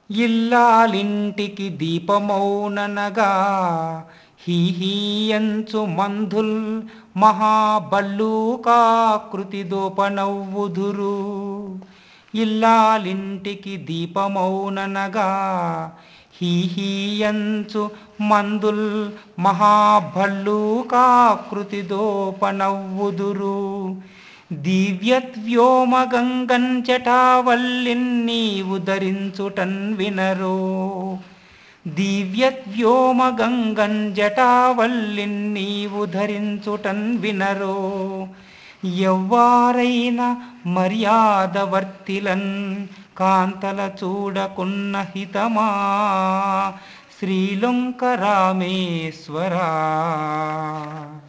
ఇల్లాలింటికి దీపమౌననగా హీహీయంచు మంధుల్ మహాబల్లూకాకృతి దోపనవ్వుదురు ఇల్లాలింటికి దీపమౌననగా హీహీయంచు మందుల్ మహాభల్లూకాకృతి దోపనవ్వుదురు దివ్యత్వ్యోమగంగన్ జటావల్లిన్ నీవు ధరించుటన్ వినరో దివ్యత్వ్యోమగంగన్ జటావల్లిన్ నీవు ధరించుటన్ వినరో ఎవ్వారైన మర్యాదవర్తిలన్ కాంతల చూడకున్న హితమా శ్రీలొంక రామేశ్వరా